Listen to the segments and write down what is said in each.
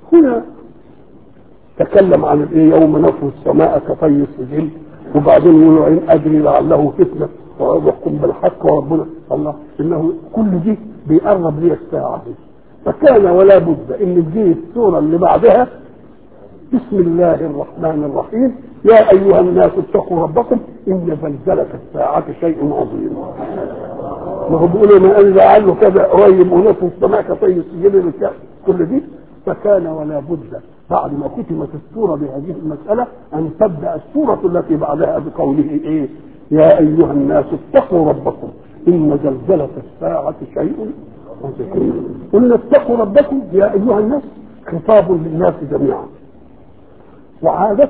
هنا تكلم عن الايه يوم نطوي السماء كطي السجل وبعدين يقولوا ان ادري لعله فتنه ويحكم بالحق وربنا الله انه كل دي بيقرب لي الساعه دي فكان ولا بد ان تجي السوره اللي بعدها بسم الله الرحمن الرحيم يا ايها الناس اتقوا ربكم ان زلزله الساعه شيء عظيم ما هو بيقولوا ما قال لعله كذا قريب ونصف السماء كطي السجل كل دي فكان ولا بد بعد ما ختمت السورة بهذه المسألة أن تبدأ السورة التي بعدها بقوله إيه يا أيها الناس اتقوا ربكم إن زلزلة الساعة شيء عظيم قلنا اتقوا ربكم يا أيها الناس خطاب للناس جميعا وعادة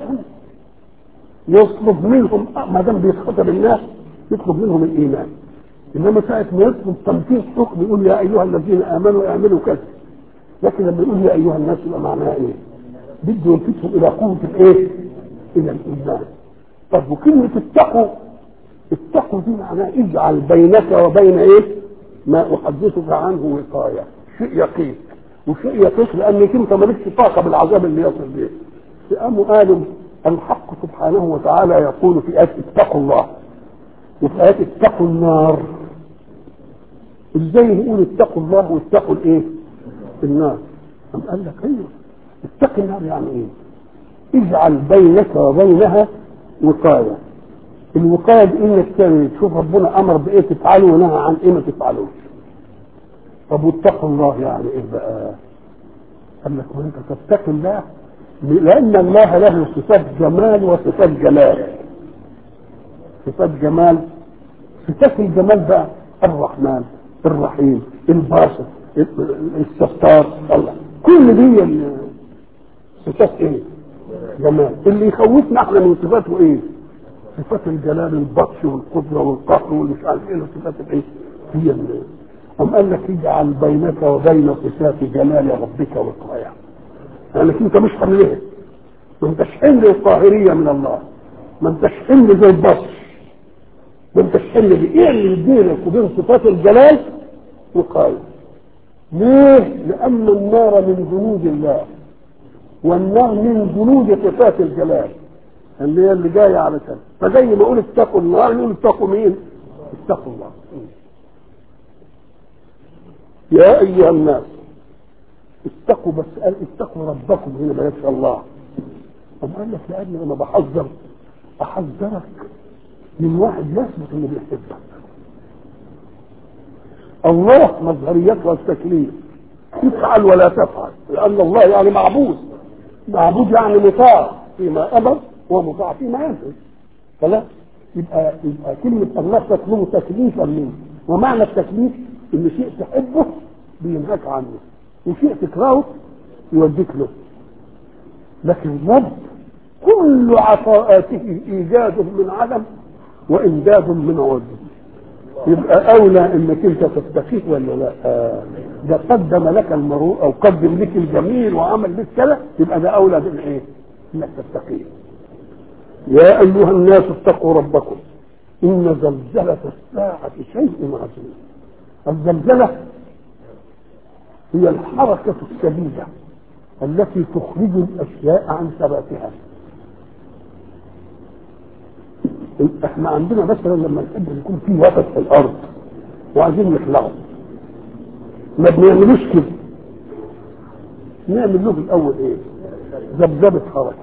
يطلب منهم ما دام بيتخاطب الناس يطلب منهم الإيمان إنما ساعة ما يطلب تنفيذ حكم يقول يا أيها الذين آمنوا اعملوا كذا لكن لما يقول يا أيها الناس يبقى معناها إيه؟ بده يلفتهم الى قوه الايه؟ الى الايمان. طب وكلمه اتقوا اتقوا دي معناها اجعل بينك وبين ايه؟ ما احدثك عنه وقايه، شيء يقيك وشيء يقيك لانك انت مالكش طاقه بالعذاب اللي يصل به. قاموا قالوا الحق سبحانه وتعالى يقول في آية اتقوا الله وفي آية اتقوا النار ازاي يقول اتقوا الله واتقوا الايه؟ النار. أم قال لك ايوه اتق النار يعني ايه اجعل بينك وبينها وقايه الوقايه دي انك تشوف ربنا امر بايه تفعله ونهى عن ايه ما تفعلوش طب واتقوا الله يعني ايه بقى قال لك ما انت تتقي الله لان الله له صفات جمال وصفات جلال صفات جمال صفات الجمال بقى الرحمن الرحيم الباسط الستار الله كل دي صفات ايه؟ جمال اللي يخوفنا احنا من صفاته ايه؟ صفات الجلال البطش والقدره والقهر والمش عارف ايه صفات الايه؟ هي اللي أم قال لك اجعل بينك وبين صفات جلال ربك وقاية لأنك يعني أنت مش حملها ما أنتش حمل الطاهرية من الله ما أنتش حمل زي البطش ما أنتش حمل بإيه اللي بينك وبين صفات الجلال وقاية ليه؟ لأن النار من جنود الله والنار من جنود صفات الجلال اللي هي اللي جايه على كده فزي ما اقول اتقوا النار نقول اتقوا مين؟ اتقوا الله يا ايها الناس اتقوا بس قال اتقوا ربكم هنا ما يكفي الله طب قال لك لاني انا بحذر احذرك من واحد يثبت انه بيحبك الله مظهريته التكليف تفعل ولا تفعل لان الله يعني معبود معبود يعني مطاع فيما امر ومطاع فيما ينفذ خلاص يبقى يبقى كلمه الله تطلب تكليفا منه ومعنى التكليف ان شيء تحبه بينهاك عنه وشيء تكرهه يوديك له لكن الرب كل عطاءاته ايجاد من عدم وامداد من عدم يبقى اولى انك انت تستفيد ولا لا آه. ده قدم لك المروء او قدم لك الجميل وعمل لك كذا يبقى ده اولى بالايه؟ انك تستقيم يا ايها الناس اتقوا ربكم ان زلزله الساعه شيء عظيم الزلزله هي الحركه الشديده التي تخرج الاشياء عن ثباتها احنا عندنا مثلا لما نحب يكون في وسط في الارض وعايزين يخلعوا ما بنعملوش كده نعمل له الاول ايه ذبذبه حركه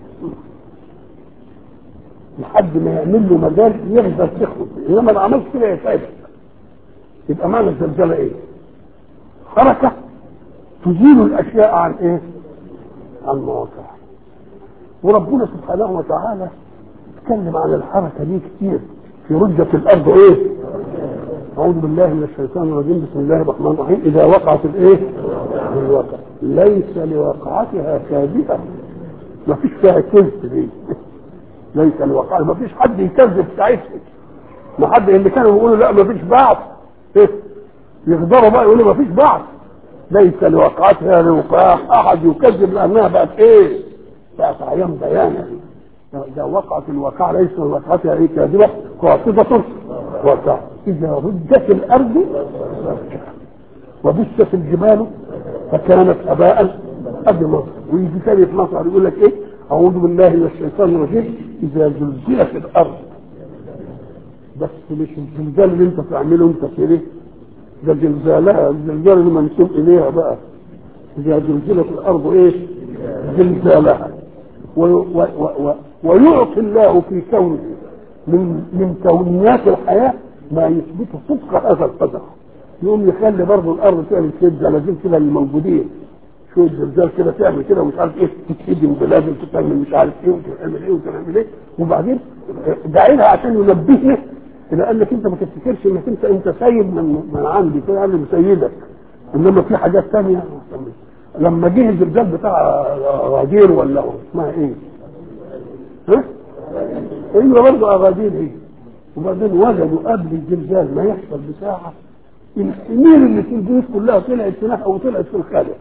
لحد ما يعمل له مجال يقدر تخرج انما ما عملش كده يتعبك يبقى معنى الزلزله ايه حركه تزيل الاشياء عن ايه عن مواقعها وربنا سبحانه وتعالى اتكلم عن الحركه دي كتير في رجة الارض ايه اعوذ بالله من الشيطان الرجيم بسم الله الرحمن الرحيم اذا وقعت الايه الواقع ليس لوقعتها كاذبه ما فيش فيها كذب دي ليس لوقعتها ما فيش حد يكذب ساعتها ما حد اللي كانوا بيقولوا لا ما فيش بعث ايه يغدروا بقى يقولوا ما فيش بعث ليس لوقعتها لوقاع احد يكذب لانها بقت ايه بقت عيان بيانه إذا وقعت الواقعة ليس وقعتها إيه كاذبة خاطبة واقعة إذا رجت الأرض رجها وبست الجبال فكانت أباء أبي مصر ويجي تاني في مصر يقول لك ايه اعوذ بالله من الشيطان الرجيم اذا زلزلت الارض بس مش الزلزال اللي انت تعمله انت كده ده زلزالها الزلزال اللي منسوب اليها بقى اذا زلزلت الارض ايه زلزالها و و و و ويعطي الله في كونه من من كونيات الحياه ما يثبت صدق هذا القدر يقوم يخلي برضه الارض تعمل شويه زلازل كده للموجودين شويه زلزال كده تعمل كده ومش عارف ايه تتهدم بلاد وتعمل مش عارف ايه وتعمل ايه وتعمل ايه وبعدين داعيها عشان ينبهنا الى انك انت ما تفتكرش انك انت انت سيد من من عندي كده انا مسيدك انما في حاجات ثانيه لما جه الزلزال بتاع غادير ولا اسمها ايه؟ ها؟ ايوه برضه اغادير هي وبعدين وجدوا قبل الزلزال ما يحصل بساعه الحمير اللي في البيوت كلها طلعت في ناحيه وطلعت في الخارج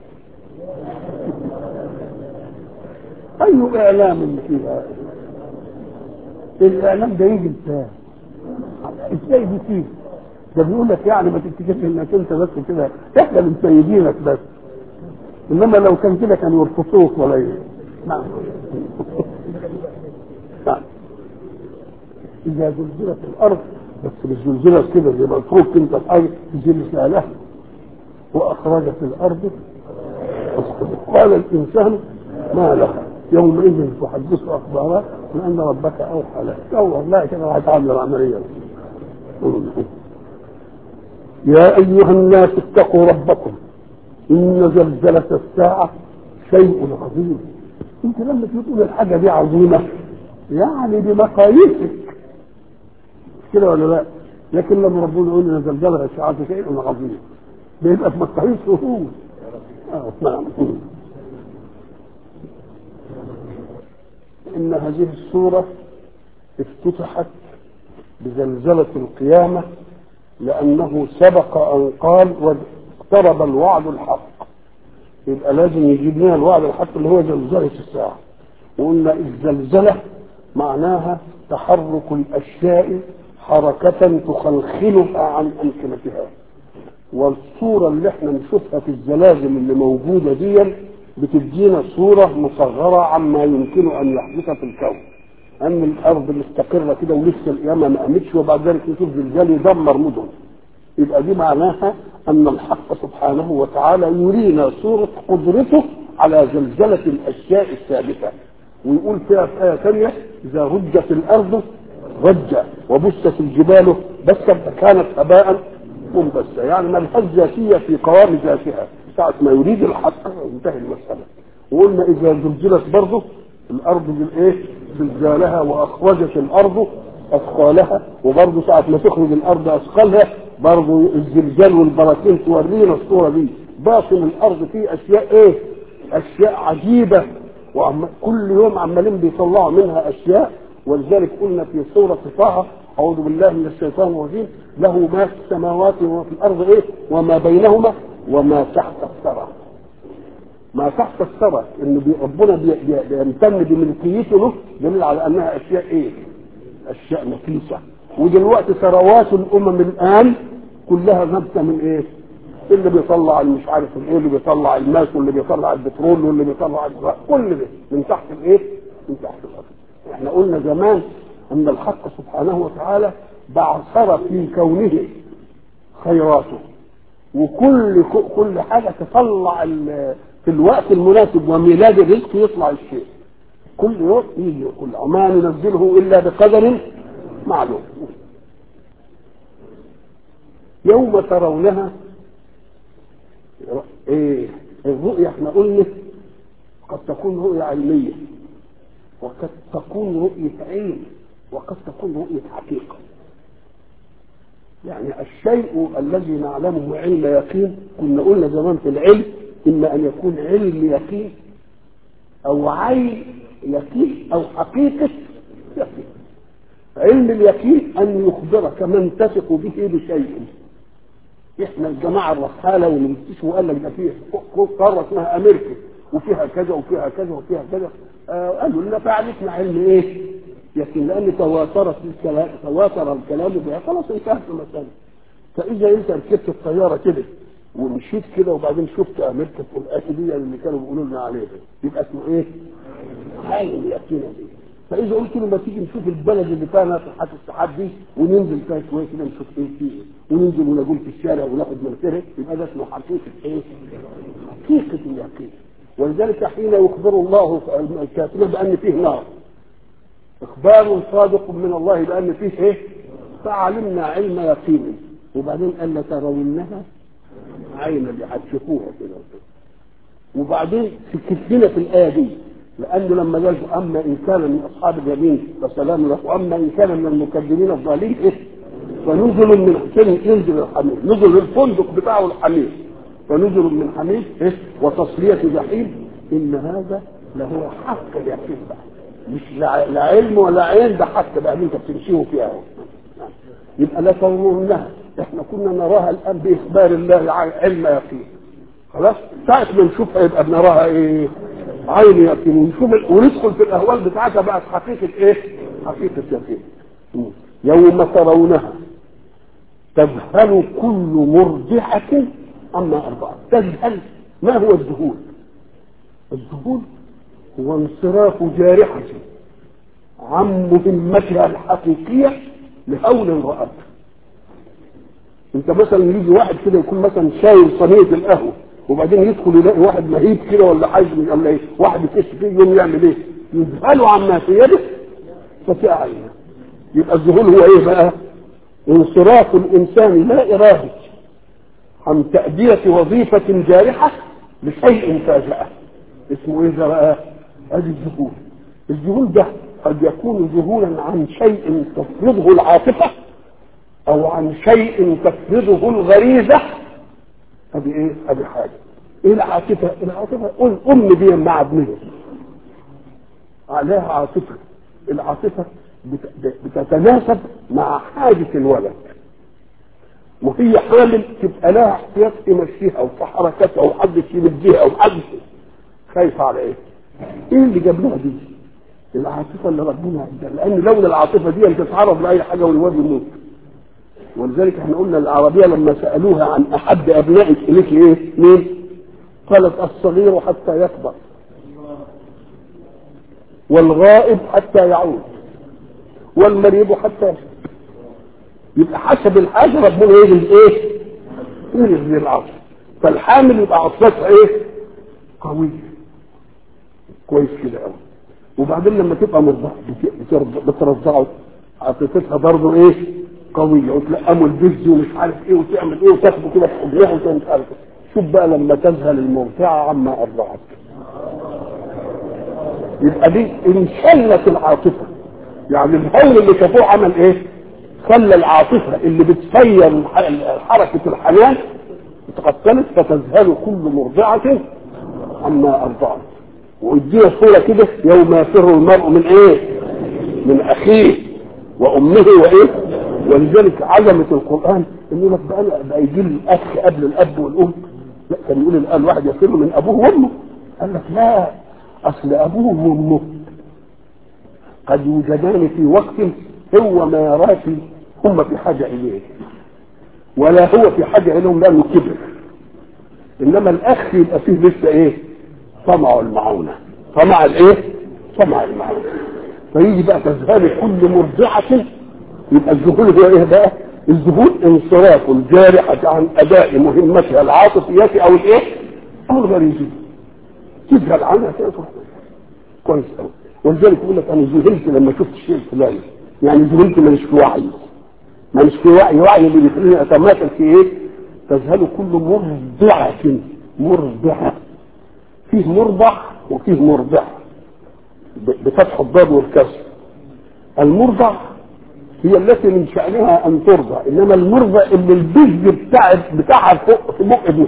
اي اعلام اللي فيها الاعلام ده يجي ازاي ازاي بيصير ده بيقول لك يعني ما تفتكرش انك انت بس كده احنا اللي مسيدينك بس انما لو كان كده كانوا يرفضوك ولا ايه نعم نعم اذا زلزلت الارض بس مش زلزلت كده زي ما تفوق انت في حاجه زلزالها واخرجت الارض قال الانسان ما لها يومئذ تحدث اخبارها لان ربك اوحى لها هو والله كده راح تعمل العمليه يا ايها الناس اتقوا ربكم ان زلزله الساعه شيء عظيم انت لما تقول الحاجه دي عظيمه يعني بمقاييسك كده ولا لا لكن لما ربنا يقول ان زلزله الساعه شيء عظيم بيبقى في مقاييس هو آه نعم ان هذه السوره افتتحت بزلزله القيامه لانه سبق ان قال واقترب الوعد الحق يبقى لازم يجيب لنا الوعد الحق اللي هو زلزله الساعه وقلنا الزلزله معناها تحرك الاشياء حركه تخلخلها عن امكنتها والصوره اللي احنا نشوفها في الزلازل اللي موجوده دي بتدينا صوره مصغره عما يمكن ان يحدث في الكون ان الارض مستقره كده ولسه القيامه ما قامتش وبعد ذلك نشوف زلزال يدمر مدن يبقى دي معناها ان الحق سبحانه وتعالى يرينا صوره قدرته على زلزله الاشياء الثابته ويقول فيها في ايه ثانيه اذا رجت الارض رجا وبست الجبال بسا كانت هباء منبسا يعني ملهاش ذاتيه في قوام ذاتها ساعة ما يريد الحق انتهي المسألة وقلنا إذا زلزلت برضه الأرض بالإيه؟ زلزالها وأخرجت الأرض أثقالها وبرضه ساعة ما تخرج الأرض أثقالها برضه الزلزال والبراكين تورينا الصورة دي باطن الأرض فيه أشياء إيه؟ أشياء عجيبة وكل يوم عمالين بيطلعوا منها أشياء ولذلك قلنا في سورة طه أعوذ بالله من الشيطان الرجيم له ما في السماوات وما في الأرض إيه؟ وما بينهما وما تحت الثرى ما تحت الثرى ان بي ربنا بي بي بيمتن بملكيته له دليل على انها اشياء ايه؟ اشياء نفيسه ودلوقتي ثروات الامم الان كلها نبته من ايه؟ اللي بيطلع مش عارف الايه اللي بيطلع الماس واللي بيطلع البترول واللي بيطلع كل ده من تحت الايه؟ من تحت الارض. احنا قلنا زمان ان الحق سبحانه وتعالى بعثر في كونه خيراته وكل كل حاجه تطلع في الوقت المناسب وميلاد الرزق يطلع الشيء كل يوم يجي كل وما ننزله الا بقدر معلوم يوم ترونها ايه الرؤيا احنا قلنا قد تكون رؤيا علميه وقد تكون رؤيه علم وقد تكون رؤيه حقيقه يعني الشيء الذي نعلمه علم يقين كنا قلنا زمان في العلم اما ان يكون علم يقين او عين يقين او حقيقه يقين علم اليقين ان يخبرك من تثق به بشيء احنا الجماعه الرحاله واللي بيكتشفوا قال لك ده فيه قاره اسمها امريكا وفيها كذا وفيها كذا وفيها كذا آه قالوا لنا فعلتنا علم ايه؟ يقين لان تواترت الكلام تواتر الكلام بها خلاص انتهت المساله فاذا انت ركبت الطياره كده ومشيت كده وبعدين شفت امريكا الآتي دي اللي كانوا بيقولوا لنا عليها يبقى اسمه ايه؟ عين يقينا دي فاذا قلت له ما تيجي نشوف البلد اللي فيها ناطحات السحاب دي وننزل فيها شويه كده نشوف ايه فيه وننزل ونقول في الشارع وناخد منكره يبقى ده اسمه حقيقه ايه؟ حقيقه اليقين ولذلك حين يخبر الله الكافرين بان فيه نار اخبار صادق من الله بان فيه ايه؟ فعلمنا علم يقين وبعدين قال لترونها عين اللي هتشوفوها كده وبعدين سكت لنا في الايه دي لانه لما قال اما ان كان من اصحاب اليمين فسلام له واما ان كان من المكذبين الضالين ايه فنزل من حسين ينزل الحميد نزل الفندق بتاعه الحميد فنزل من حميد ايه وتصليه جحيم ان هذا لهو حق اليقين بقى مش لا لا علم ولا عين ده حق بقى اللي انت بتمشيه فيها يبقى لا ترونها احنا كنا نراها الان باخبار الله عن علم يقين خلاص ساعة ما نشوفها يبقى بنراها ايه عين يقين ونشوف وندخل في الاهوال بتاعتها بقى حقيقة ايه حقيقة يقين يوم ترونها تذهل كل مرضعة عما أرضعت تذهل ما هو الذهول الذهول هو انصراف جارحة عن مهمتها الحقيقية لهول رأته انت مثلا يجي واحد كده يكون مثلا شايل صينيه القهوه وبعدين يدخل يلاقي واحد مهيب كده ولا حاجه من ولا ايه واحد يكش فيه يوم يعمل ايه؟ يذهله عما في يده فتاع عينه يبقى الذهول هو ايه بقى؟ انصراف الانسان لا اراده عن تأدية وظيفة جارحة لشيء فاجأه اسمه ايه ده بقى؟ ادي الذهول الذهول ده قد يكون ذهولا عن شيء تفرضه العاطفة او عن شيء تفرضه الغريزة ادي ايه ادي حاجة ايه العاطفة العاطفة قول ام دي مع ابنها عليها عاطفة العاطفة بتتناسب مع حاجة الولد وهي حامل تبقى لها احتياط تمشيها وفي حركتها وحد يمديها وحد خايفة على ايه؟ ايه اللي جاب لها دي؟ العاطفة اللي ربنا اداها لان لولا العاطفة دي ان تتعرض لاي حاجة والواد يموت ولذلك احنا قلنا العربية لما سألوها عن أحب أبنائك إليك إيه؟ مين؟ قالت الصغير حتى يكبر والغائب حتى يعود والمريض حتى يشفى يبقى حسب الحاجة ربنا يجد إيه؟ يجد العصر فالحامل يبقى عصبتها إيه؟ قوية كويس كده قوي وبعدين لما تبقى مرضعة بترضعه عاطفتها برضه ايه؟ قوية وتلقموا البز ومش عارف ايه وتعمل ايه وتاخده كده في حجرها ومش عارف ايه شوف بقى لما تذهل المرضعة عما أرضعت يبقى دي انشلت العاطفة يعني الهول اللي شافوه عمل ايه؟ خلى العاطفة اللي بتسير حركة الحنان اتقتلت فتذهل كل مرضعة عما أرضعت وادينا صورة كده يوم يفر المرء من ايه؟ من أخيه وأمه وإيه؟ ولذلك عظمة القرآن إنه لك بقى, بقى يجي الأخ قبل الأب والأم لا كان يقول الآن واحد يفر من أبوه وأمه قال لك لا أصل أبوه وأمه قد يوجدان في وقت هو ما يراك هم في حاجة إليه ولا هو في حاجة إليهم لأنه كبر إنما الأخ يبقى فيه لسه إيه؟ طمع المعونة طمع الإيه؟ طمع المعونة فيجي بقى تذهل كل مرضعة يبقى الذهول هو ايه بقى؟ الذهول انصراف الجارحة عن اداء مهمتها العاطفية او الايه؟ او الغريزية. تذهل عنها كده كويس قوي ولذلك يقول لك انا ذهلت لما شفت الشيء الفلاني يعني ذهلت ماليش في وعي ماليش في وعي وعي اللي بيخليني اتماثل في ايه؟ تذهل كل مرضعة مرضعة فيه مرضع وفيه مرضع بفتح الضاد والكسر المرضع هي التي من شأنها أن ترضع إنما المرضع اللي البز بتاع بتاعها فوق في بق ابنها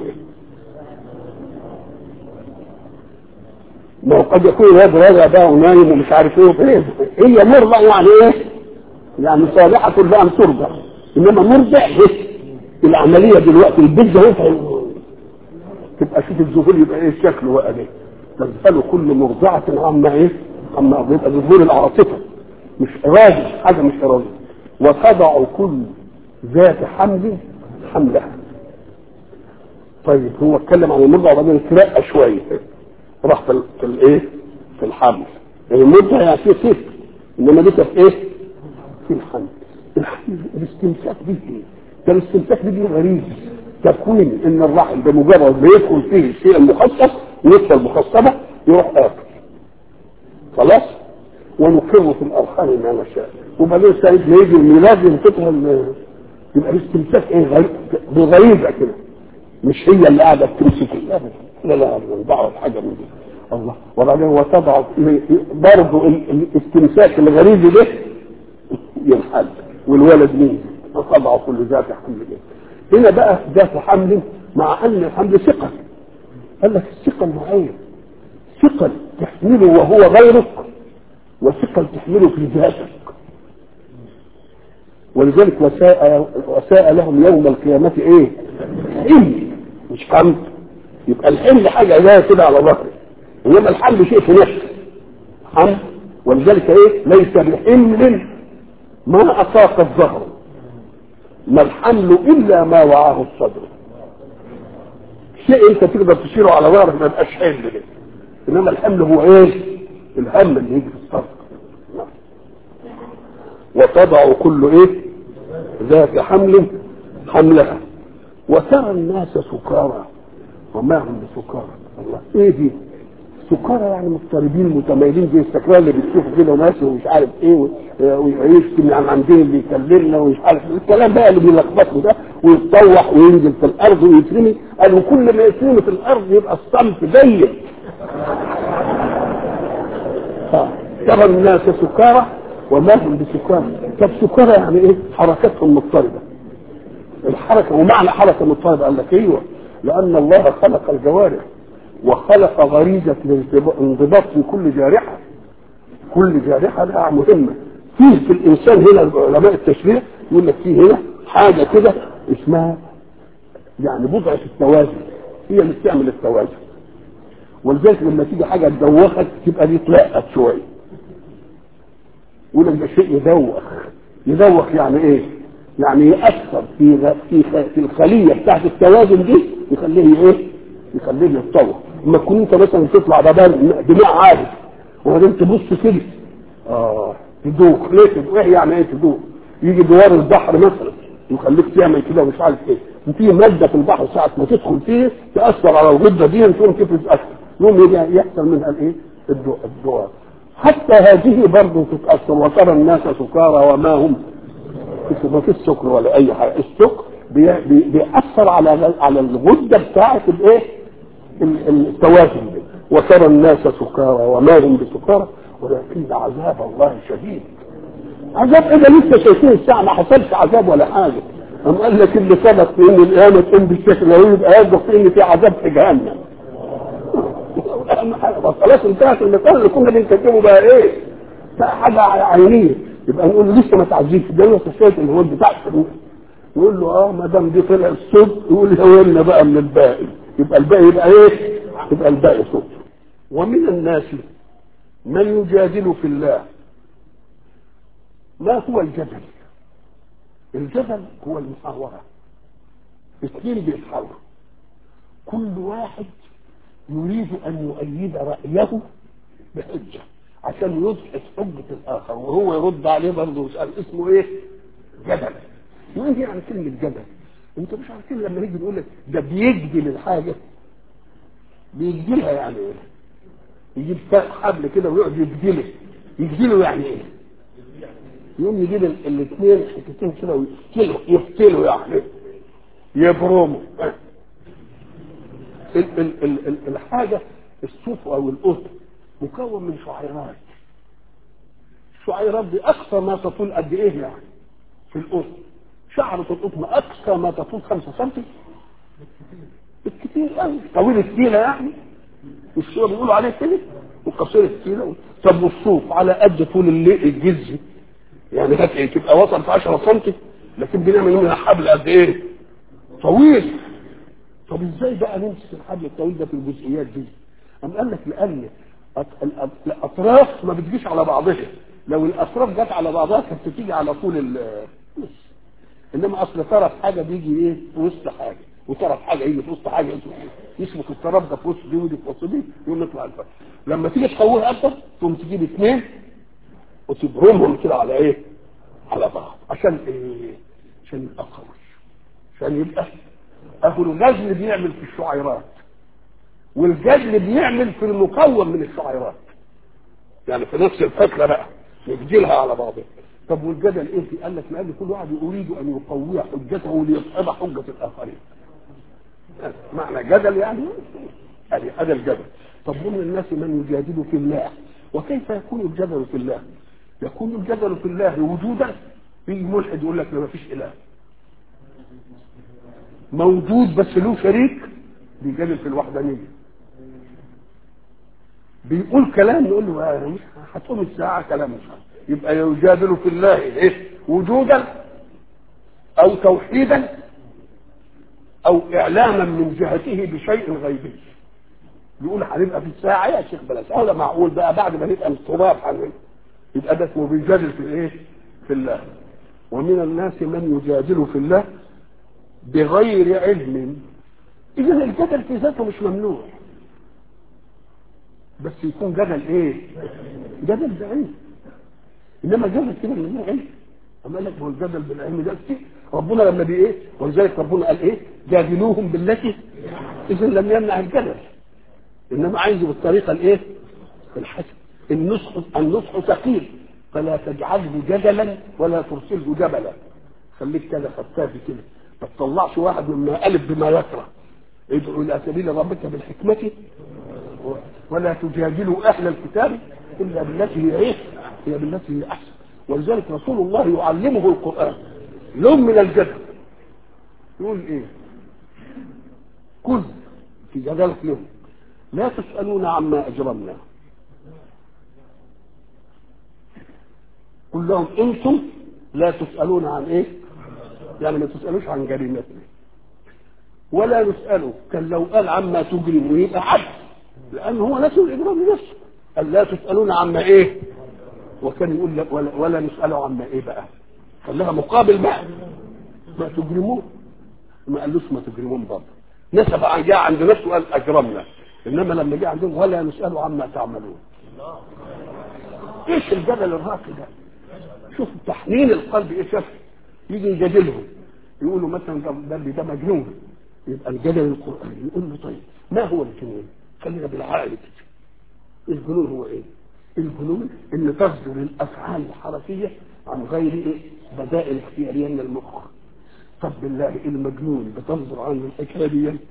ما هو قد يكون الواد راجع بقى ونايم ومش عارف ايه وفين هي مرضع يعني ايه؟ يعني صالحة لأن ترضع إنما مرضع إيه؟ العملية دلوقتي البز هو تبقى شوف الذهول يبقى ايه شكله بقى ده تذهل كل مرضعة عما ايه؟ عما يبقى ذهول العاطفة مش إرادة حاجة مش إرادة وتضع كل ذات حمل حملها طيب هو اتكلم عن المرضع وبعدين اترقى شويه راح في, ال- في الايه في الحمل المرضع يعني في صفر انما دي كانت ايه في الحمل الحمل الاستمساك به ايه ده الاستمساك به غريب تكوين ان الرحم بمجرد ما يدخل فيه الشيء المخصص نصف المخصبه يروح اكل خلاص ونقر في الارحام ما نشاء وبعدين سيدنا يجي الميلاد ينقطها ال- يبقى الاستمساك ايه غريب بغريبه كده مش هي اللي قاعده تمسك لا لا لا دعوه بحاجه من دي الله وبعدين وتضع برضه ال- الاستمساك الغريب ده ينحل والولد مين وتضع كل ذات حمل إيه؟ هنا بقى ذات حمل مع ان الحمل ثقل قال لك الثقل نوعين ثقل تحمله وهو غيرك وثقل تحمله في ذاتك ولذلك وساء وساء لهم يوم القيامة ايه؟ حمل مش حمل يبقى الحمل حاجة جاية كده على ظهري انما الحمل شيء في نفسه حمل ولذلك ايه؟ ليس بحمل ما أطاق الظهر ما الحمل إلا ما وعاه الصدر شيء انت تقدر تشيله على ظهرك ما يبقاش حمل كده انما الحمل هو ايه؟ الهم اللي يجي في الصدر نعم. وتضع كل ايه ذات حمل حملها وترى الناس سكارى وما هم بسكارى الله ايه دي سكارى يعني مضطربين متميلين زي السكران اللي بتشوفه كده ماشي ومش عارف ايه و- ويشتم عن عندنا اللي يكلمنا ومش عارف إيه. الكلام بقى اللي بيلخبطه ده ويتطوح وينزل في الارض ويترمي قالوا كل ما يترمي في الارض يبقى الصمت ضيق آه. ترى الناس سكارى وما هم بسكارى طب سكارى يعني ايه حركتهم مضطربه الحركه ومعنى حركه مضطربه قال لك ايوه لان الله خلق الجوارح وخلق غريزه الانضباط في كل جارحه كل جارحه لها مهمه فيه في الانسان هنا علماء التشريع يقول لك فيه هنا حاجه كده اسمها يعني بضعه التوازن هي اللي بتعمل التوازن ولذلك لما تيجي حاجه تدوخك تبقى دي تلقت شويه يقول لك ده شيء يدوخ يدوخ يعني ايه؟ يعني يأثر في غ- في خ- في الخليه بتاعت التوازن دي يخليه ايه؟ يخليه يتطور اما تكون انت مثلا تطلع ببال دماء عالي وبعدين تبص كده اه تدوخ ليه تدوخ ايه يعني ايه تدوخ؟ يجي دوار البحر مثلا يخليك تعمل كده ومش عارف ايه في ماده في البحر ساعه ما تدخل فيه تاثر على الغده دي تقوم تفرز اكثر يقوم يجي- يحصل منها الايه؟ الدو- الدوار حتى هذه برضه تتاثر وترى الناس سكارى وما هم ما فيش سكر ولا اي حاجه السكر بي- بي- بيأثر على على الغده بتاعه الايه؟ ال- التوازن دي وترى الناس سكارى وما هم بسكارى ولكن عذاب الله شديد عذاب ايه ده لسه شايفين الساعه ما حصلش عذاب ولا حاجه أم قال لك اللي سبق في ان القيامه تقوم بالشكل ده يبقى يصدق في ان في عذاب في جهنم اهم حاجه بس خلاص انتهت المساله اللي كنا بنكتبه بقى ايه؟ بقى حاجه عينيه يبقى نقول له لسه ما تعذبش ده لسه شايف اللي هو بتاع نقول له اه ما دام دي طلع الصوت يقول هو لنا بقى من الباقي يبقى الباقي يبقى ايه؟ يبقى الباقي صوت ومن الناس من يجادل في الله ما هو الجدل؟ الجدل هو المحاورة اثنين بيتحاوروا كل واحد يريد ان يؤيد رأيه بحجة عشان يدحض حجة الآخر وهو يرد عليه برضه ويسأل اسمه ايه؟ جدل ما هي عن كلمة جدل؟ انتوا مش عارفين لما نيجي نقول لك ده بيجدل الحاجة بيجدلها يعني ايه؟ يجيب حبل كده ويقعد يجدله يجدله يعني ايه؟ يقوم يجيب ال- الاثنين حتتين كده ويفتلوا يفتلوا يعني يبرموا ال ال ال ال الحاجة الصوف او القطن مكون من شعيرات الشعيرات دي اقصى ما تطول قد ايه يعني في القطن شعرة القطن اقصى ما تطول 5 سم بالكتير قوي طويل التيله يعني مش هو بيقولوا عليه كده وقصير التيله طب والصوف على قد طول اللي- الجزء يعني هات ايه تبقى وصل في 10 سم لكن بنعمل منها حبل قد ايه طويل طب ازاي بقى نمسك الحبل الطويل ده في الجزئيات دي أم قال لك لان أط- الأط- الاطراف ما بتجيش على بعضها لو الاطراف جت على بعضها كانت بتيجي على طول ال انما اصل طرف حاجه بيجي ايه في وسط حاجه وطرف حاجه يجي في وسط حاجه يسبك الطرف ده في وسط دي ودي في وسط دي يقوم يطلع الفرق لما تيجي تقويها اكتر تقوم تجيب اثنين وتبرمهم كده على ايه؟ على بعض عشان ايه؟ عشان يبقى قوي عشان يبقى اهو الغزل بيعمل في الشعيرات والجدل بيعمل في المكون من الشعيرات يعني في نفس الفتله بقى يجدلها على بعضها طب والجدل ايه في قال لك لان كل واحد يريد ان يقوي حجته ليصحب حجه الاخرين معنى جدل يعني ادي هذا الجدل طب ومن الناس من يجادل في الله وكيف يكون الجدل في الله يكون الجدل في الله وجودا يجي ملحد يقول لك ما فيش اله موجود بس له شريك بيجادل في الوحدانيه بيقول كلام نقول له آه مش هتقوم الساعه كلام مش يبقى يجادل في الله ايه وجودا او توحيدا او اعلاما من جهته بشيء غيبي يقول هنبقى في الساعه يا شيخ بلاش هذا معقول بقى بعد ما نبقى التراب حنين يبقى ده اسمه بيجادل في ايه في الله ومن الناس من يجادل في الله بغير علم اذا الجدل في ذاته مش ممنوع بس يكون جدل ايه جدل بعلم انما جدل كده من غير علم اما قال لك هو الجدل بالعلم ده كتير ربنا لما بي ايه ولذلك ربنا قال ايه جادلوهم بالتي اذا لم يمنع الجدل انما عايزه بالطريقه الايه الحسن النصح النصح ثقيل فلا تجعله جدلا ولا ترسله جبلا خليك كده خفافي كده ما تطلعش واحد مما ألف بما يكره ادعو الى سبيل ربك بالحكمه ولا تجادلوا اهل الكتاب الا بالتي هي ايه؟ هي بالتي هي احسن ولذلك رسول الله يعلمه القران لون من الجدل يقول ايه؟ كل في جدلك لهم لا تسالون عما اجرمنا قل لهم انتم لا تسالون عن ايه؟ يعني ما تسالوش عن جريمتنا ولا نساله كان لو قال عما تجرم ويبقى عبد لان هو نفسه الاجرام لنفسه قال لا تسالون عما ايه وكان يقول لك ولا, ولا نساله عما ايه بقى خلاها مقابل بقى ما تجرمون ما قالوش ما تجرمون برضه نسب عن جاء عند نفسه قال اجرمنا انما لما جاء عندهم ولا نساله عما تعملون ايش الجدل الراقي ده شوف تحنين القلب ايه شاف يجي يجادلهم يقولوا مثلا ده ده مجنون يبقى الجدل القراني يقول له طيب ما هو الجنون؟ خلينا بالعقل كده الجنون هو ايه؟ الجنون ان تصدر الافعال الحركيه عن غير ايه؟ بدائل اختياريه من المخ طب بالله المجنون بتصدر عنه الحكايه دي؟ لا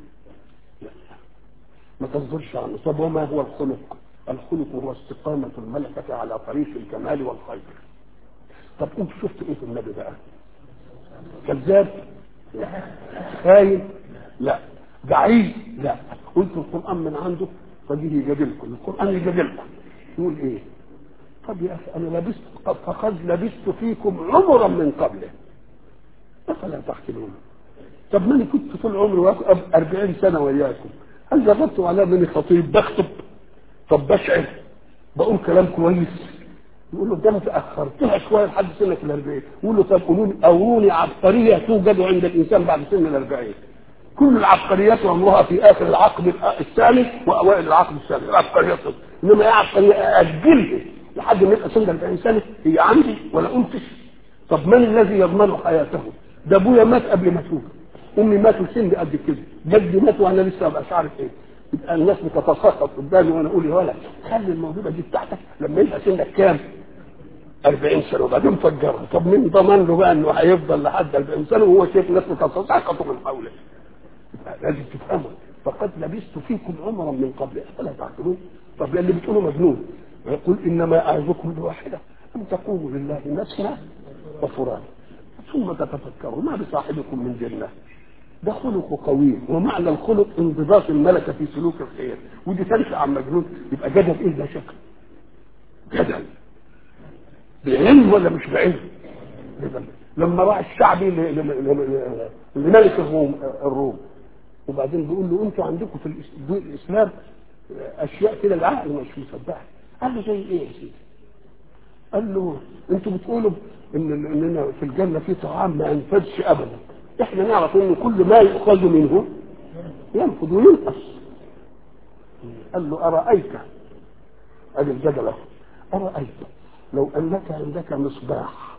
ما تصدرش عنه طب وما هو الخلق؟ الخلق هو استقامة الملكة على طريق الكمال والخير طب انت شفت ايه في النبي بقى؟ كذاب؟ لا خاين؟ لا بعيد؟ لا قلت القرآن من عنده فجيه يجادلكم القرآن يجادلكم يقول ايه؟ طب يا اخي انا لبست فقد لبست فيكم عمرا من قبله افلا تحكمون طب ما انا كنت طول عمري 40 سنه وياكم هل جربتوا على اني خطيب بخطب طب بشعر بقول كلام كويس يقول له ده انا تاخرتها شويه لحد سنك ال 40 يقول له طب قولوا لي اوروني عبقريه توجد عند الانسان بعد سن ال 40 كل العبقريات عمرها في اخر العقد الثاني واوائل العقد الثاني العبقريات انما ايه عبقريه اجلها لحد ما يبقى سن 40 سنه هي عندي ولا قلتش طب من الذي يضمن حياته؟ ده ابويا مات قبل ما اتوب امي ماتوا سن قد كده جدي مات وانا لسه مش عارف ايه يبقى الناس بتتسخط قدامي وانا اقول يا ولد خلي الموهبه دي بتاعتك لما يبقى سنك كام؟ 40 سنه وبعدين فجرها طب مين ضمن له بقى انه هيفضل لحد 40 سنه وهو شايف الناس بتتساقط من حوله لازم تفهموا فقد لبثت فيكم عمرا من قبل افلا تعقلون طب اللي بتقولوا مجنون يقول انما اعظكم بواحده ان تقوموا لله مثنى وفرادا ثم تتفكروا ما بصاحبكم من جنه ده خلق قويم ومعنى الخلق انضباط الملكه في سلوك الخير ودي تنشا عن مجنون يبقى جدل ايه ده شكل جدل بعلم ولا مش بعلم جدل لما راح الشعبي لملك الروم الروم وبعدين بيقول له انتوا عندكم في الاسلام اشياء كده العقل مش مصدقها قال له زي ايه يا سيدي؟ قال له انتوا بتقولوا ان اننا في الجنه في طعام ما ينفدش ابدا احنا نعرف ان كل ما يؤخذ منه ينفذ وينقص قال له ارايت ادي الجدل اهو ارايت لو انك عندك مصباح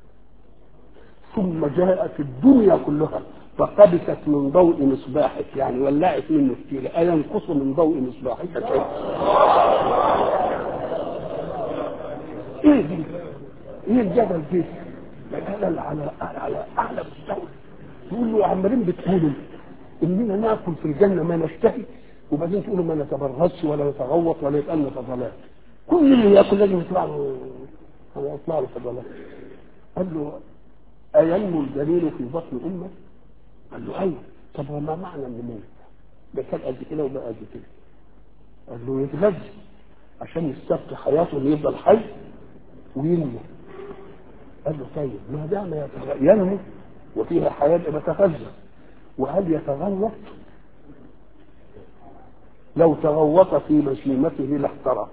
ثم جاءت الدنيا كلها فقبست من ضوء مصباحك يعني ولعت منه كتير أينقص من ضوء مصباحك شيء ايه دي ايه الجبل دي جبل على على اعلى مستوى يقول له عمالين بتقولوا اننا ناكل في الجنه ما نشتهي وبعدين تقولوا ما نتبرزش ولا نتغوط ولا يبقى لنا فضلات كل اللي ياكل لازم يطلع له يطلع له فضلات قال له أينمو الجنين في بطن أمه؟ قال له أيوه طب وما معنى النمو؟ ده كان قد كده وبقى قد كده قال له يتغذى عشان يستبقي حياته انه يفضل حي وينمو قال له طيب ما دام يتغ- ينمو وفيها حياه يبقى يتغذى وهل يتغوط؟ لو تغوط في مشيمته لاحترق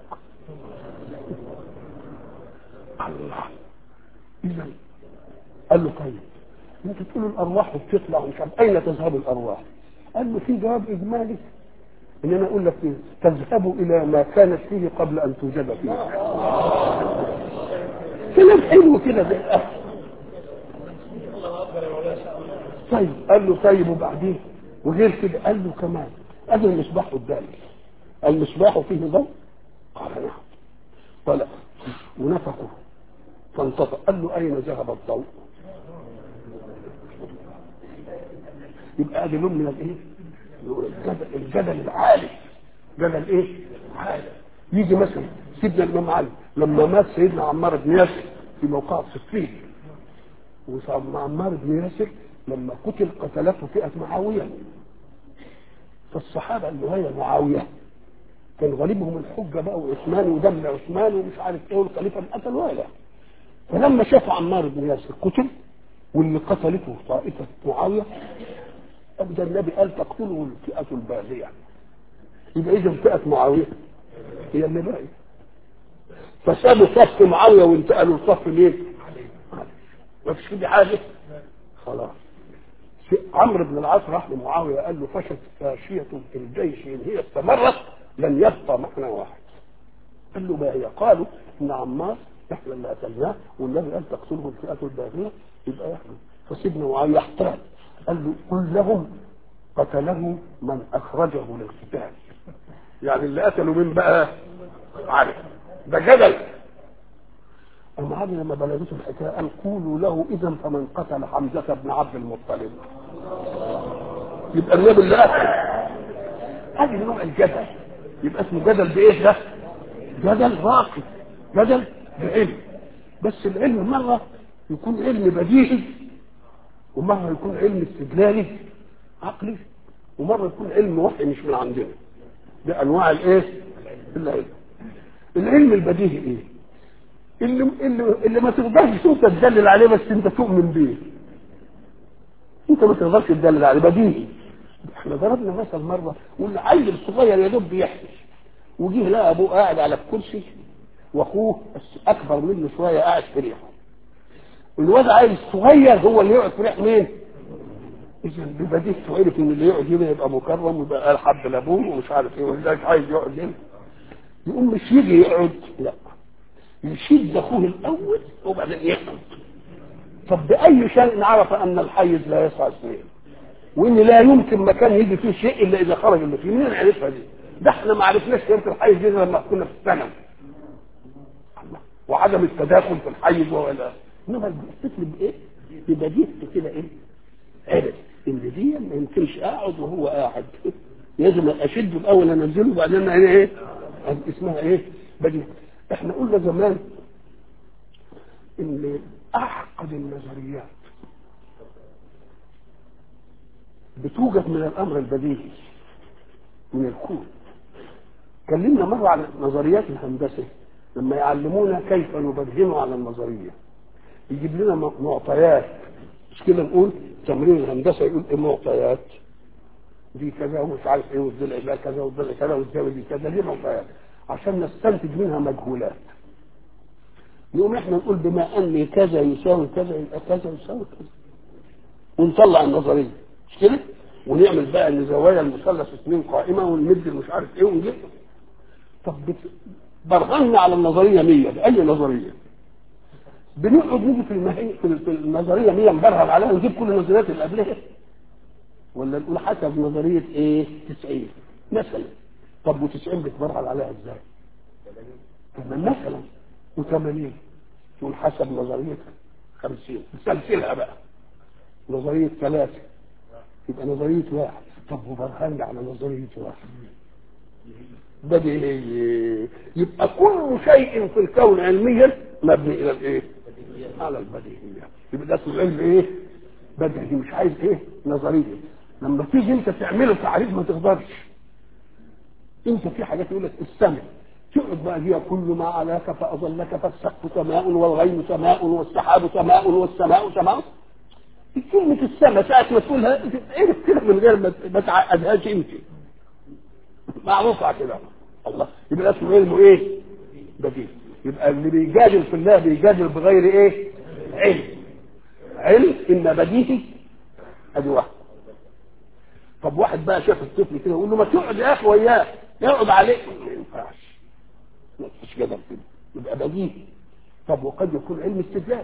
الله اذا قال له طيب انت تقول الارواح بتطلع ومش عارف اين تذهب الارواح؟ قال له في جواب اجمالي ان انا اقول لك إيه؟ تذهب الى ما كانت فيه قبل ان توجد فيه. كلام حلو كده زي الاخر. طيب قال له طيب وبعدين وغير كده قال له كمان قال له المصباح قدامي المصباح فيه ضوء قال نعم طلع ونفخه فانطفأ قال له اين ذهب الضوء يبقى ادي لون من الايه الجدل, الجدل العالي جدل ايه عالي يجي مثلا سيدنا الامام علي لما مات سيدنا عمار بن ياسر في موقع صفين وسيدنا عمار بن ياسر لما قتل قتلته فئه معاويه فالصحابه اللي هي معاويه كان غالبهم الحجه بقى وعثمان ودم عثمان ومش عارف ايه والخليفه قتل ولا فلما شافوا عمار بن ياسر قتل واللي قتلته طائفه معاويه ابدا النبي قال تقتله الفئه الباغيه يبقى اذا فئه معاويه هي اللي باقيه فسابوا صف معاويه وانتقلوا لصف مين؟ ما فيش كده حاجه خلاص عمرو بن العاص راح لمعاويه قال له فشت فاشيه في الجيش ان هي استمرت لن يبقى معنى واحد قال له ما هي قالوا ان عمار احنا اللي قتلناه والنبي قال تقتله الفئه الباغيه يبقى احنا فسيدنا معاويه احترم قال له قل لهم قتله من اخرجه للقتال يعني اللي قتلوا مين بقى عارف ده جدل أما عاد لما بلغته الحكايه قال قولوا له اذا فمن قتل حمزه بن عبد المطلب يبقى النبي اللي قتل هذه نوع الجدل يبقى اسمه جدل بايه ده؟ جدل راقي جدل بعلم بس العلم مره يكون علم بديهي ومره يكون علم استدلالي عقلي ومره يكون علم وحي مش من عندنا ده انواع الايه؟ العلم العلم البديهي ايه؟ اللي اللي اللي ما تقدرش انت تدلل عليه بس انت تؤمن بيه انت ما تقدرش تدلل عليه بديهي احنا ضربنا مثل مره قلنا عيل صغير يا دوب بيحكي وجيه لقى ابوه قاعد على الكرسي واخوه اكبر منه شويه قاعد في ريحه الواد عيل صغير هو اللي يقعد في ريح مين؟ اذا ببديهة عرف ان اللي يقعد هنا يبقى مكرم ويبقى قال حب لابوه ومش عارف ايه ولذلك عايز يقعد هنا يقوم مش يجي يقعد لا يشد اخوه الاول وبعدين يقعد طب باي شيء عرف ان الحيز لا يسعى اثنين وان لا يمكن مكان يجي فيه شيء الا اذا خرج اللي فيه مين عرفها دي ده احنا ما عرفناش سيره الحيز دي لما كنا في الثانوي وعدم التداخل في الحيز ولا انما الطفل بايه ببديهه كده ايه عرف ان دي ما يمكنش اقعد وهو قاعد لازم اشده الاول انزله وبعدين انا ايه اسمها ايه بديهه احنا قلنا زمان ان اعقد النظريات بتوجد من الامر البديهي من الكون كلمنا مرة عن نظريات الهندسة لما يعلمونا كيف نبرهن على النظرية يجيب لنا معطيات مش كده نقول تمرين الهندسة يقول ايه معطيات دي كذا ومش عارف ايه والضلع ده كذا والضلع كذا والزاوية دي كذا ليه معطيات عشان نستنتج منها مجهولات يقوم احنا نقول بما ان كذا يساوي كذا يبقى كذا يساوي كذا ونطلع النظريه مش كده ونعمل بقى ان زوايا المثلث اثنين قائمه ونمد مش عارف ايه ونجيب طب بت- برهنا على النظريه 100 باي نظريه بنقعد نيجي في المهي... في في النظريه 100 نبرهن عليها ونجيب كل النظريات اللي قبلها ولا نقول حسب نظريه ايه 90 مثلا طب و90 بتبرهن عليها ازاي؟ طب مثلا و80 تقول حسب نظريه 50 سلسلها بقى نظريه ثلاثه يبقى نظريه واحد طب وبرهن على نظريه واحد بديهي يبقى كل شيء في الكون علميا مبني الى الايه؟ على البديهيه يبقى ده اسمه علم ايه؟ بديهي مش عايز ايه؟ نظريه لما تيجي انت تعمله تعريف ما تقدرش انت في حاجات يقول لك السمع تقعد بقى هي كل ما علاك فاظلك فالسقف سماء والغيم سماء والسحاب سماء والسماء سماء كلمة السماء ساعة ما تقولها ايه كده من غير ما ما تعقدهاش انت معروفة كده الله يبقى ده اسمه علمه ايه؟ بديل يبقى اللي بيجادل في الله بيجادل بغير ايه؟ علم علم ان بديهي ادي واحد طب واحد بقى شاف الطفل كده يقول له ما تقعد يا اخي وياه يقعد عليه ما ينفعش مش كده كده يبقى بديهي طب وقد يكون علم استدلال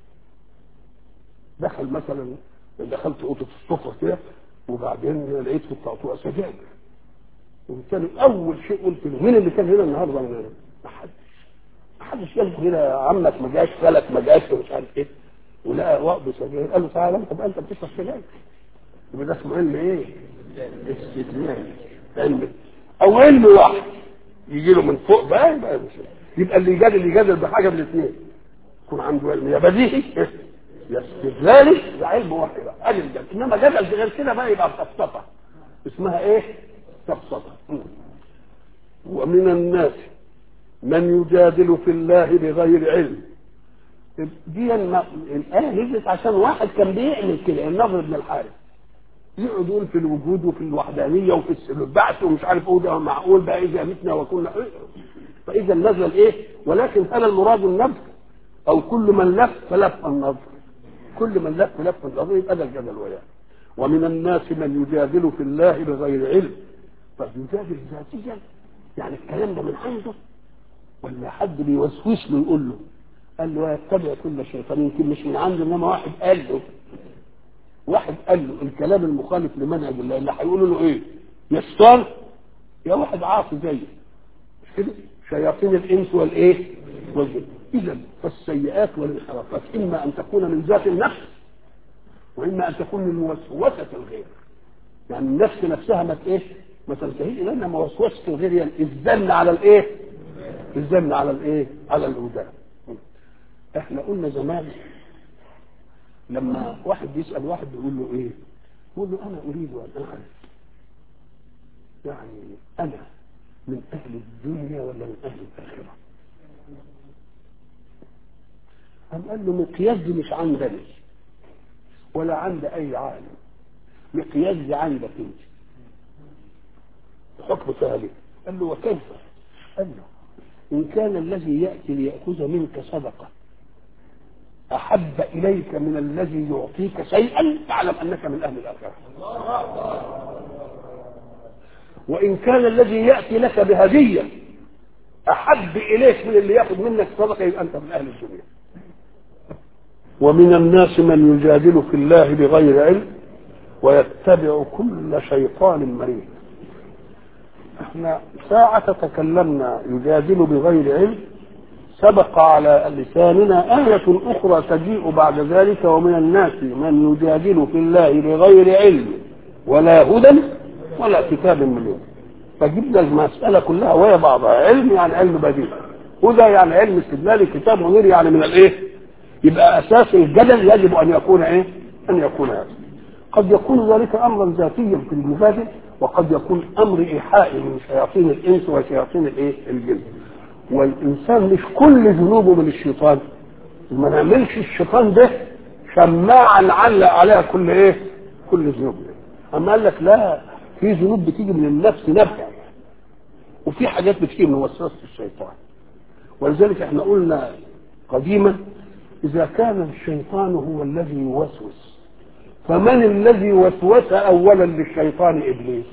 دخل مثلا دخلت اوضه السفره كده وبعدين لقيت في التقطوع سجاير وبالتالي اول شيء قلت له مين اللي كان هنا النهارده من هنا؟ ما حدش ما حدش قال هنا عمك ما جاش خالك ما جاش ومش عارف ايه ولقى وقت سجاير قال له تعالى انت بقى انت بتشرب سجاير يبقى ده اسمه علم ايه؟ استدلال علم او علم واحد يجي له من فوق بقى يبقى مش يبقى اللي يجادل يجادل بحاجه من الاثنين يكون عنده علم يا بديهي يا استدلالي يا علم واحد بقى ادي الجدل انما جدل غير كده بقى يبقى سفسطه اسمها ايه؟ سفسطه ومن الناس من يجادل في الله بغير علم دي الم- الآية نزلت عشان واحد كان بيعمل كده النضر بن الحارث يقعد يقول في الوجود وفي الوحدانية وفي الس- البعث ومش عارف ايه ده معقول بقى إذا متنا وكنا فإذا نزل إيه ولكن هل المراد النفس أو كل من لف فلف النظر كل من لف لف النظر يبقى ده الجدل وياه ومن الناس من يجادل في الله بغير علم طب يجادل ذاتيا يعني الكلام ده من عنده ولا حد بيوسوس له يقول له قال له يتبع كل شيطان يمكن مش من عنده انما واحد قال له واحد قال له الكلام المخالف لمنهج الله اللي هيقولوا له ايه يستار يا واحد عاصي زيه مش كده شياطين الانس والايه والجن اذا فالسيئات والانحرافات اما ان تكون من ذات النفس واما ان تكون من وسوسه الغير يعني النفس نفسها ما ايه ما تنتهيش الى انما وسوسه الغير يعني الزن على الايه الزن على الايه على الودان احنا قلنا زمان لما واحد يسال واحد يقول له ايه يقول له انا اريد ان اعرف يعني انا من اهل الدنيا ولا من اهل الاخره قام قال له مقياس دي مش عندني ولا عند اي عالم مقياس دي عندك انت حكم ثالث قال له وكيف قال له ان كان الذي ياتي لياخذ منك صدقه احب اليك من الذي يعطيك شيئا فاعلم انك من اهل الاخره وان كان الذي ياتي لك بهديه احب اليك من اللي ياخذ منك صدقه يبقى انت من اهل الدنيا ومن الناس من يجادل في الله بغير علم ويتبع كل شيطان مريض احنا ساعة تكلمنا يجادل بغير علم سبق على لساننا آية أخرى تجيء بعد ذلك ومن الناس من يجادل في الله بغير علم ولا هدى ولا كتاب منير فجبنا المسألة كلها وهي بعضها علم يعني علم بديل هدى يعني علم استدلالي كتاب منير يعني من الايه يبقى اساس الجدل يجب ان يكون ايه ان يكون هذا قد يكون ذلك امرا ذاتيا في المبادئ وقد يكون امر ايحائي من شياطين الانس وشياطين الايه الجن والانسان مش كل ذنوبه من الشيطان ما نعملش الشيطان ده شماعا نعلق عليها كل ايه كل ذنوب اما قال لك لا في ذنوب بتيجي من النفس نفسها وفي حاجات بتيجي من وسوسه الشيطان ولذلك احنا قلنا قديما اذا كان الشيطان هو الذي يوسوس فمن الذي وسوس اولا للشيطان ابليس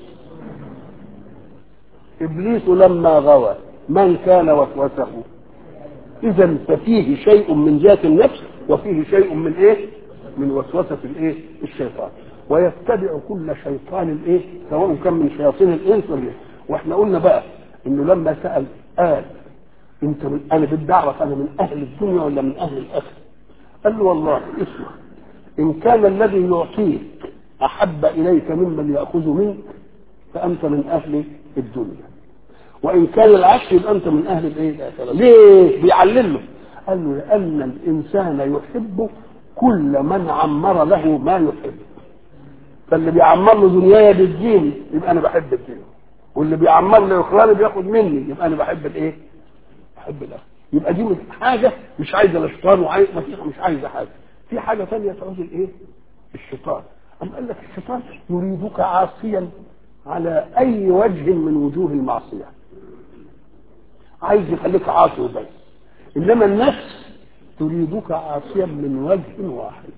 ابليس لما غوى من كان وسوسه اذا ففيه شيء من ذات النفس وفيه شيء من ايه من وسوسه الايه الشيطان ويتبع كل شيطان ايه سواء كان من شياطين الانس ولا إيه. واحنا قلنا بقى انه لما سال قال انت من انا بدي اعرف انا من اهل الدنيا ولا من اهل الاخره قال له والله اسمع ان كان الذي يعطيك احب اليك ممن ياخذ منك فانت من اهل الدنيا وان كان العكس يبقى انت من اهل الايه الاخره ليه بيعلل له قال له لان الانسان يحب كل من عمر له ما يحب فاللي بيعمر له دنياي بالدين يبقى انا بحب الدين واللي بيعمر لي اخراني بياخد مني يبقى انا بحب الايه بحب الاخر يبقى دي حاجه مش عايزه الشيطان وعايز مش عايزه حاجه في حاجه ثانيه تعوز الايه الشيطان أم قال لك الشيطان يريدك عاصيا على اي وجه من وجوه المعصيه عايز يخليك عاصي وبس انما النفس تريدك عاصيا من وجه واحد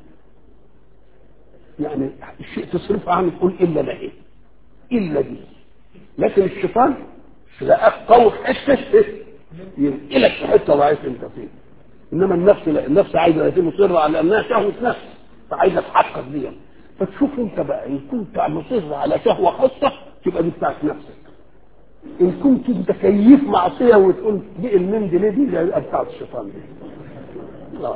يعني الشيء تصرفه عنه تقول الا ده ايه الا دي لكن الشيطان تلاقاك قوي في حته ينقلك في حته ضعيف انت فيه انما النفس لا النفس عايزه يتم مصره على انها شهوه نفس فعايزه تحقق دي فتشوف انت بقى ان كنت مصر على شهوه خاصه تبقى دي بتاعت نفسك ان كنت متكيف معصيه وتقول دي المند ليه دي يبقى بتاعت الشيطان دي لا.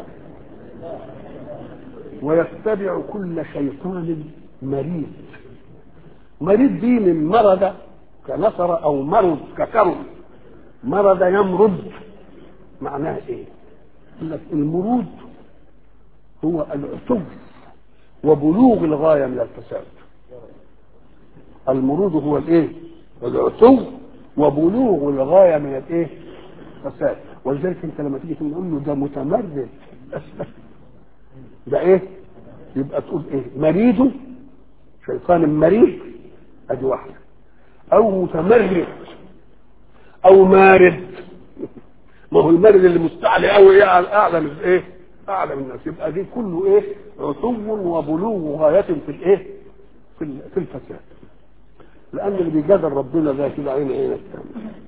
ويتبع كل شيطان مريض مريض دي من مرض كنصر او مرض ككرم مرض يمرض معناه ايه يقول لك المرود هو العتو وبلوغ الغايه من الفساد المرود هو الايه العتو وبلوغ الغايه من الايه الفساد ولذلك انت لما تيجي تقول له ده متمرد ده ايه يبقى تقول ايه مريض شيطان مريض ادي واحده او متمرد او مارد ما هو المارد اللي مستعلي قوي ايه اعلى من ايه اعلى من الناس يبقى دي كله ايه عتو وبلوغ غايه في الايه في في الفساد لان اللي بيجادل ربنا ده كده عين عينك